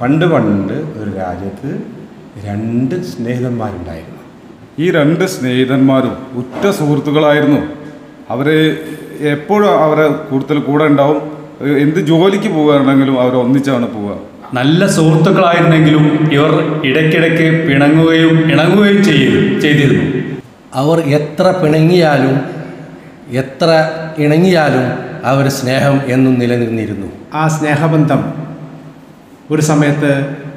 പണ്ട് പണ്ട് ഒരു രാജ്യത്ത് രണ്ട് സ്നേഹിതന്മാരുണ്ടായിരുന്നു ഈ രണ്ട് സ്നേഹിതന്മാരും ഉറ്റ സുഹൃത്തുക്കളായിരുന്നു അവർ എപ്പോഴും അവരെ കൂടുതൽ കൂടെ ഉണ്ടാവും എന്ത് ജോലിക്ക് പോകുകയാണെങ്കിലും അവർ ഒന്നിച്ചാണ് പോവുക നല്ല സുഹൃത്തുക്കളായിരുന്നെങ്കിലും ഇവർ ഇടയ്ക്കിടയ്ക്ക് പിണങ്ങുകയും ഇണങ്ങുകയും ചെയ്തു ചെയ്തിരുന്നു അവർ എത്ര പിണങ്ങിയാലും എത്ര ഇണങ്ങിയാലും അവർ സ്നേഹം എന്നും നിലനിന്നിരുന്നു ആ സ്നേഹബന്ധം ഒരു സമയത്ത്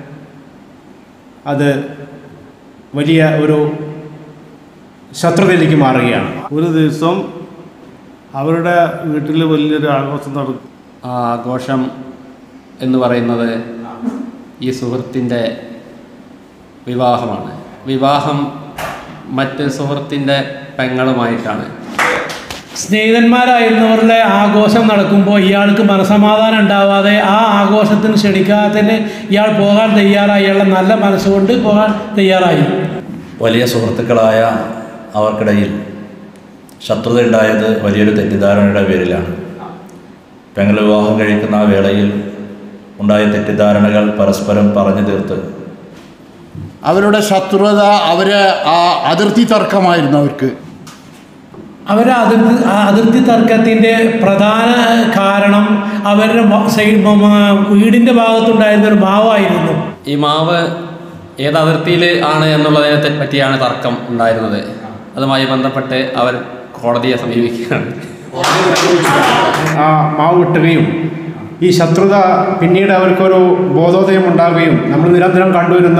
അത് വലിയ ഒരു ശത്രുതയിലേക്ക് മാറുകയാണ് ഒരു ദിവസം അവരുടെ വീട്ടിൽ വലിയൊരു ആഘോഷം നടക്കും ആ ആഘോഷം എന്ന് പറയുന്നത് ഈ സുഹൃത്തിൻ്റെ വിവാഹമാണ് വിവാഹം മറ്റ് സുഹൃത്തിൻ്റെ പെങ്ങളുമായിട്ടാണ് സ്നേഹിതന്മാരായിരുന്നവരുടെ ആഘോഷം നടക്കുമ്പോൾ ഇയാൾക്ക് മനസമാധാനം ഉണ്ടാവാതെ ആ ആഘോഷത്തിന് ക്ഷണിക്കാത്തതിന് ഇയാൾ പോകാൻ തയ്യാറായി ഇയാളുടെ നല്ല മനസ്സുകൊണ്ട് പോകാൻ തയ്യാറായി വലിയ സുഹൃത്തുക്കളായ അവർക്കിടയിൽ ശത്രുതയുണ്ടായത് വലിയൊരു തെറ്റിദ്ധാരണയുടെ പേരിലാണ് പെങ്ങൾ വിവാഹം കഴിക്കുന്ന ആ വേളയിൽ ഉണ്ടായ തെറ്റിദ്ധാരണകൾ പരസ്പരം പറഞ്ഞു തീർത്ത് അവരുടെ ശത്രുത അവരെ ആ അതിർത്തി തർക്കമായിരുന്നു അവർക്ക് അവരുടെ അതിർത്തി ആ അതിർത്തി തർക്കത്തിൻ്റെ പ്രധാന കാരണം അവരുടെ മ- സൈഡ് മ- മ- വീടിൻ്റെ ഭാഗത്തുണ്ടായിരുന്ന ഒരു ഭാവമായിരുന്നു ഈ മാവ് ഏത് അതിർത്തിയിൽ ആണ് എന്നുള്ളതിനെ തെ- പറ്റിയാണ് തർക്കം ഉണ്ടായിരുന്നത് അതുമായി ബന്ധപ്പെട്ട് അവർ കോടതിയെ സമീപിക്കുകയാണ് ആ മാവ് വെട്ടുകയും ഈ ശത്രുത പിന്നീട് അവർക്കൊരു ബോധോദയം ഉണ്ടാവുകയും നമ്മൾ നിരന്തരം കണ്ടുവരുന്ന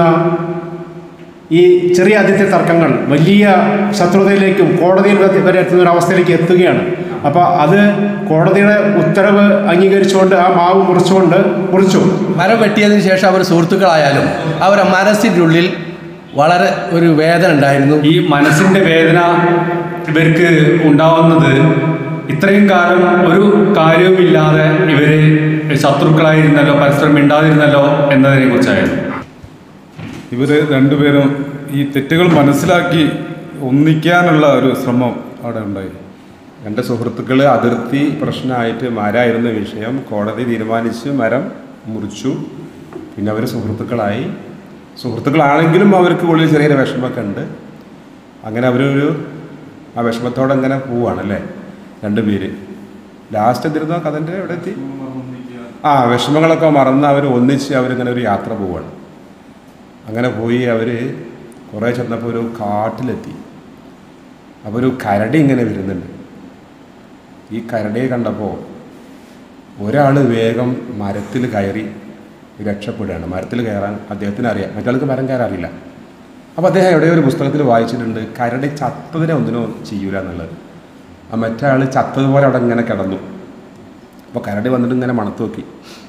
ഈ ചെറിയ അതിർത്തി തർക്കങ്ങൾ വലിയ ശത്രുതയിലേക്കും കോടതിയിൽ വരെ വരെ എത്തുന്ന ഒരു അവസ്ഥയിലേക്ക് എത്തുകയാണ് അപ്പോൾ അത് കോടതിയുടെ ഉത്തരവ് അംഗീകരിച്ചുകൊണ്ട് ആ മാവ് മുറിച്ചുകൊണ്ട് മുറിച്ചു മരം വെട്ടിയതിന് ശേഷം അവർ സുഹൃത്തുക്കളായാലും അവരുടെ മനസ്സിൻ്റെ ഉള്ളിൽ വളരെ ഒരു വേദന ഉണ്ടായിരുന്നു ഈ മനസ്സിൻ്റെ വേദന ഇവർക്ക് ഉണ്ടാവുന്നത് ഇത്രയും കാലം ഒരു കാര്യവുമില്ലാതെ ഇവര് ശത്രുക്കളായിരുന്നല്ലോ പരസ്പരം മിണ്ടാതിരുന്നല്ലോ എന്നതിനെ കുറിച്ചായിരുന്നു ഇവർ രണ്ടുപേരും ഈ തെറ്റുകൾ മനസ്സിലാക്കി ഒന്നിക്കാനുള്ള ഒരു ശ്രമം അവിടെ ഉണ്ടായി രണ്ട് സുഹൃത്തുക്കൾ അതിർത്തി പ്രശ്നമായിട്ട് മരമായിരുന്ന വിഷയം കോടതി തീരുമാനിച്ച് മരം മുറിച്ചു പിന്നെ അവർ സുഹൃത്തുക്കളായി സുഹൃത്തുക്കളാണെങ്കിലും അവർക്ക് ഉള്ളിൽ ചെറിയൊരു വിഷമമൊക്കെ ഉണ്ട് അങ്ങനെ അവരൊരു ആ വിഷമത്തോടെ അങ്ങനെ പോവാണല്ലേ രണ്ട് പേര് ലാസ്റ്റ് എന്തിരുന്നോ കഥൻ്റെ എവിടെ എത്തി ആ വിഷമങ്ങളൊക്കെ മറന്ന് അവർ ഒന്നിച്ച് അവരിങ്ങനെ ഒരു യാത്ര പോവാണ് അങ്ങനെ പോയി അവർ കുറേ ചെന്നപ്പോൾ ഒരു കാട്ടിലെത്തി അപ്പോൾ ഒരു കരടി ഇങ്ങനെ വരുന്നുണ്ട് ഈ കരടിയെ കണ്ടപ്പോൾ ഒരാൾ വേഗം മരത്തിൽ കയറി രക്ഷപ്പെടുകയാണ് മരത്തിൽ കയറാൻ അദ്ദേഹത്തിന് അറിയാം മറ്റാൾക്ക് മരം കയറാൻ അറിയില്ല അപ്പോൾ അദ്ദേഹം എവിടെയോ ഒരു പുസ്തകത്തിൽ വായിച്ചിട്ടുണ്ട് കരടി ചത്തതിനെ ഒന്നിനോ ചെയ്യൂല എന്നുള്ളത് ആ മറ്റേ ആൾ ചത്തതുപോലെ അവിടെ ഇങ്ങനെ കിടന്നു അപ്പോൾ കരടി വന്നിട്ട് ഇങ്ങനെ മണത്ത് നോക്കി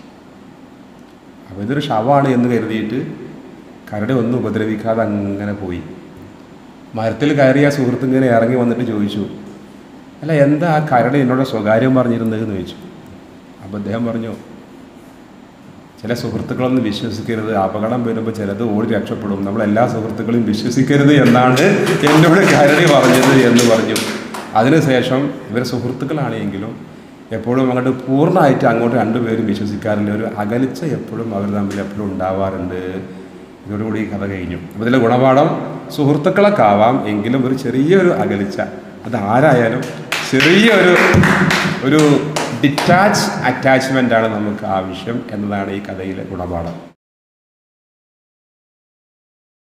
അപ്പോൾ ഇതൊരു ശവമാണ് എന്ന് കരുതിയിട്ട് കരടി ഒന്നും ഉപദ്രവിക്കാതെ അങ്ങനെ പോയി മരത്തിൽ കയറിയ സുഹൃത്ത് ഇങ്ങനെ ഇറങ്ങി വന്നിട്ട് ചോദിച്ചു അല്ല എന്താ ആ കരടി എന്നോട് സ്വകാര്യം പറഞ്ഞിരുന്നത് എന്ന് ചോദിച്ചു അപ്പോൾ അദ്ദേഹം പറഞ്ഞു ചില സുഹൃത്തുക്കളൊന്നും വിശ്വസിക്കരുത് അപകടം വരുമ്പോൾ ചിലത് ഓടി രക്ഷപ്പെടും നമ്മൾ എല്ലാ സുഹൃത്തുക്കളെയും വിശ്വസിക്കരുത് എന്നാണ് എന്നോട് കരടി പറഞ്ഞത് എന്ന് പറഞ്ഞു അതിനുശേഷം ഇവർ സുഹൃത്തുക്കളാണെങ്കിലും എപ്പോഴും അങ്ങോട്ട് പൂർണ്ണമായിട്ട് അങ്ങോട്ട് രണ്ടുപേരും വിശ്വസിക്കാറില്ല ഒരു അകലിച്ച എപ്പോഴും അവർ തമ്മിൽ എപ്പോഴും ഉണ്ടാവാറുണ്ട് ഇതോടുകൂടി ഈ കഥ കഴിഞ്ഞു അപ്പോൾ ഇതിലെ ഗുണപാഠം സുഹൃത്തുക്കളൊക്കെ ആവാം എങ്കിലും ഒരു ചെറിയൊരു അകലിച്ച അത് ആരായാലും ചെറിയൊരു ഒരു ഡിറ്റാച്ച് അറ്റാച്ച്മെൻ്റ് ആണ് നമുക്ക് ആവശ്യം എന്നതാണ് ഈ കഥയിലെ ഗുണപാഠം